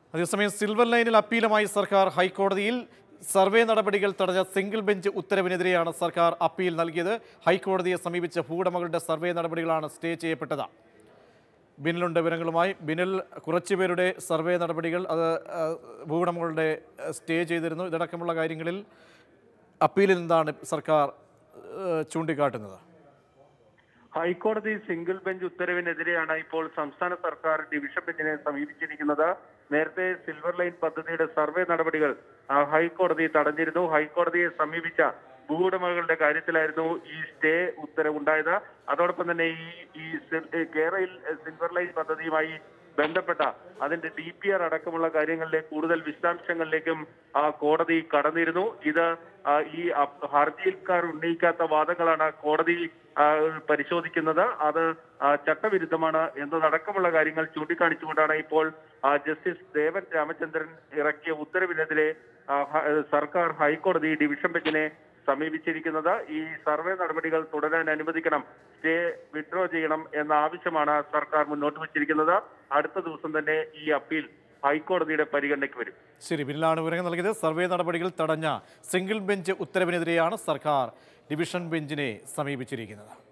അതേസമയം സിൽവർ ലൈനിൽ അപ്പീലുമായി സർക്കാർ ഹൈക്കോടതിയിൽ സർവേ നടപടികൾ തടഞ്ഞ സിംഗിൾ ബെഞ്ച് ഉത്തരവിനെതിരെയാണ് സർക്കാർ അപ്പീൽ നൽകിയത് ഹൈക്കോടതിയെ സമീപിച്ച ഭൂവുടമകളുടെ സർവേ നടപടികളാണ് സ്റ്റേ ചെയ്യപ്പെട്ടത് ബിനിലുണ്ട് വിവരങ്ങളുമായി ബിനിൽ കുറച്ചുപേരുടെ സർവേ നടപടികൾ അത് ആ, ഭൂവുടമകളുടെ ആ, സ്റ്റേ ചെയ്തിരുന്നു ഇതടക്കമുള്ള കാര്യങ്ങളിൽ അപ്പീലിൽ എന്താണ് സർക്കാർ ആ, ചൂണ്ടിക്കാട്ടുന്നത് ഹൈക്കോടതി സിംഗിൾ ബെഞ്ച് ഉത്തരവിനെതിരെയാണ് ഇപ്പോൾ സംസ്ഥാന സർക്കാർ ഡിവിഷൻ ബെഞ്ചിനെ സമീപിച്ചിരിക്കുന്നത് നേരത്തെ സിൽവർ ലൈൻ പദ്ധതിയുടെ സർവേ നടപടികൾ ആ, ഹൈക്കോടതി തടഞ്ഞിരുന്നു ഹൈക്കോടതിയെ സമീപിച്ച ഭൂവുടമകളുടെ കാര്യത്തിലായിരുന്നു ഈ സ്റ്റേ ഉത്തരവുണ്ടായത് അതോടൊപ്പം തന്നെ ഈ ഈ സിൽ- ഏ, കേരളയിൽ സിൽവർ ലൈൻ പദ്ധതിയുമായി ബന്ധപ്പെട്ട അതിന്റെ ഡി പി ആർ അടക്കമുള്ള കാര്യങ്ങളിലെ കൂടുതൽ വിശദാംശങ്ങളിലേക്കും ആ കോടതി കടന്നിരുന്നു ഇത് ആ, ഈ അപ്- ഹർജിയിൽക്കാർ ഉന്നയിക്കാത്ത വാദങ്ങളാണ് കോടതി ആ, പരിശോധിക്കുന്നത് അത് ആ, ചട്ടവിരുദ്ധമാണ് എന്നതടക്കമുള്ള കാര്യങ്ങൾ ചൂണ്ടിക്കാണിച്ചുകൊണ്ടാണ് ഇപ്പോൾ ആ, ജസ്റ്റിസ് ദേവൻ രാമചന്ദ്രൻ ഇറക്കിയ ഉത്തരവിനെതിരെ ആ, ഹ- സർക്കാർ ഹൈക്കോടതി ഡിവിഷൻ ബെഞ്ചിനെ സമീപിച്ചിരിക്കുന്നത് ഈ സർവേ നടപടികൾ തുടരാൻ അനുവദിക്കണം സ്റ്റേ വിഡ്രോ ചെയ്യണം എന്ന ആവശ്യമാണ് സർക്കാർ മുന്നോട്ട് വച്ചിരിക്കുന്നത് അടുത്ത ദിവസം തന്നെ ഈ അപ്പീൽ ഹൈക്കോടതിയുടെ പരിഗണനയ്ക്ക് വരും ശരി ബിനിലാണ് വിവരങ്ങൾ നൽകിയത് സർവേ നടപടികൾ തടഞ്ഞ സിംഗിൾ ബെഞ്ച് ഉത്തരവിനെതിരെയാണ് സർക്കാർ ഡിവിഷൻ ബെഞ്ചിനെ സമീപിച്ചിരിക്കുന്നത്